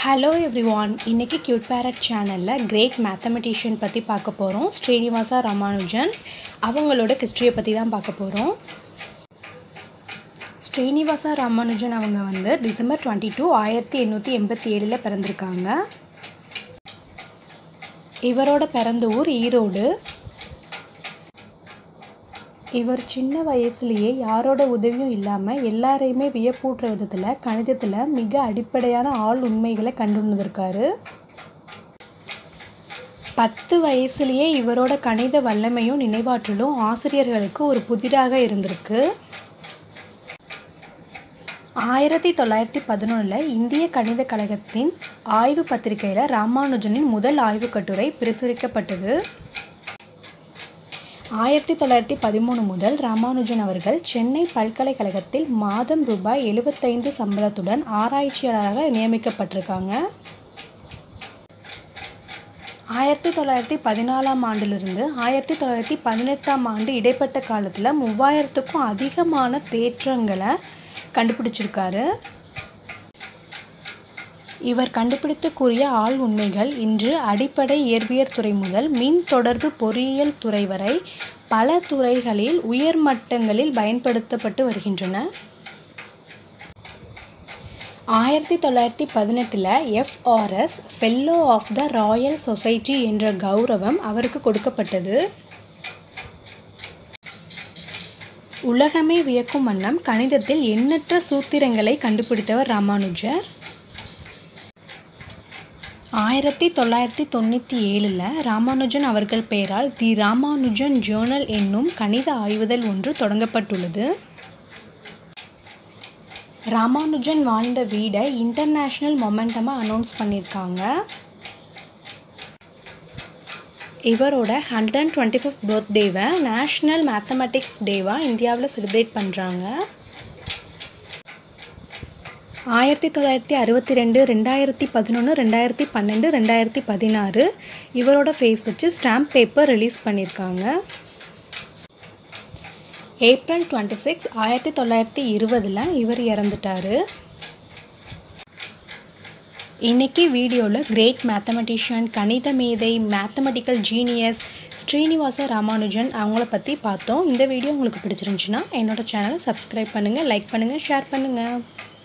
hello everyone இன்னைக்கு cute parrot சேனலில் great mathematician பற்றி பார்க்க போகிறோம் ஸ்ரீனிவாசா ராமானுஜன் அவங்களோட ஹிஸ்ட்ரியை பற்றி தான் பார்க்க போகிறோம் ஸ்ரீனிவாசா ராமானுஜன் அவங்க வந்து டிசம்பர் டுவெண்ட்டி டூ ஆயிரத்தி எண்ணூற்றி எண்பத்தி ஏழில் பிறந்திருக்காங்க இவரோட பிறந்த ஊர் ஈரோடு இவர் சின்ன வயசுலேயே யாரோட உதவியும் இல்லாமல் எல்லாரையுமே வியப்பூட்டுற விதத்தில் கணிதத்தில் மிக அடிப்படையான ஆள் உண்மைகளை கண்டுணர்ந்திருக்காரு பத்து வயசுலேயே இவரோட கணித வல்லமையும் நினைவாற்றலும் ஆசிரியர்களுக்கு ஒரு புதிராக இருந்திருக்கு ஆயிரத்தி தொள்ளாயிரத்தி பதினொன்றில் இந்திய கணித கழகத்தின் ஆய்வு பத்திரிகையில் ராமானுஜனின் முதல் ஆய்வுக் கட்டுரை பிரசுரிக்கப்பட்டது ஆயிரத்தி தொள்ளாயிரத்தி பதிமூணு முதல் ராமானுஜன் அவர்கள் சென்னை பல்கலைக்கழகத்தில் மாதம் ரூபாய் எழுபத்தைந்து சம்பளத்துடன் ஆராய்ச்சியாளராக நியமிக்கப்பட்டிருக்காங்க ஆயிரத்தி தொள்ளாயிரத்தி பதினாலாம் ஆண்டிலிருந்து ஆயிரத்தி தொள்ளாயிரத்தி பதினெட்டாம் ஆண்டு இடைப்பட்ட காலத்தில் மூவாயிரத்துக்கும் அதிகமான தேற்றங்களை கண்டுபிடிச்சிருக்காரு இவர் கண்டுபிடித்து கூறிய ஆள் உண்மைகள் இன்று அடிப்படை இயற்பியற் துறை முதல் மின் தொடர்பு பொறியியல் துறை வரை பல துறைகளில் உயர் மட்டங்களில் பயன்படுத்தப்பட்டு வருகின்றன ஆயிரத்தி தொள்ளாயிரத்தி பதினெட்டில் FRS fellow of the royal society என்ற கௌரவம் அவருக்கு கொடுக்கப்பட்டது உலகமே வியக்கும் வண்ணம் கணிதத்தில் எண்ணற்ற சூத்திரங்களை கண்டுபிடித்தவர் ராமானுஜர் ஆயிரத்தி தொள்ளாயிரத்தி தொண்ணூற்றி ஏழில் ராமானுஜன் அவர்கள் பெயரால் தி ராமானுஜன் ஜேர்னல் என்னும் கணித ஆய்வுதல் ஒன்று தொடங்கப்பட்டுள்ளது ராமானுஜன் வாழ்ந்த வீடை இன்டர்நேஷ்னல் மொமெண்டமாக அனௌன்ஸ் பண்ணியிருக்காங்க இவரோட ஹண்ட்ரட் அண்ட் டுவெண்ட்டி ஃபிஃப்த் பர்த்டேவை நேஷ்னல் மேத்தமெட்டிக்ஸ் டேவாக இந்தியாவில் செலிப்ரேட் பண்ணுறாங்க ஆயிரத்தி தொள்ளாயிரத்தி அறுபத்தி ரெண்டு ரெண்டாயிரத்தி பதினொன்று ரெண்டாயிரத்தி பன்னெண்டு ரெண்டாயிரத்தி பதினாறு இவரோட ஃபேஸ் வச்சு ஸ்டாம்ப் பேப்பர் ரிலீஸ் பண்ணியிருக்காங்க ஏப்ரல் டுவெண்ட்டி சிக்ஸ் ஆயிரத்தி தொள்ளாயிரத்தி இருபதில் இவர் இறந்துட்டார் இன்றைக்கி வீடியோவில் கிரேட் மேத்தமெட்டிஷியன் கணித மேதை மேத்தமெட்டிக்கல் ஜீனியஸ் ஸ்ரீனிவாச ராமானுஜன் அவங்கள பற்றி பார்த்தோம் இந்த வீடியோ உங்களுக்கு பிடிச்சிருந்துச்சுன்னா என்னோடய சேனலை சப்ஸ்கிரைப் பண்ணுங்கள் லைக் பண்ணுங்கள் ஷேர் பண்ணுங்கள்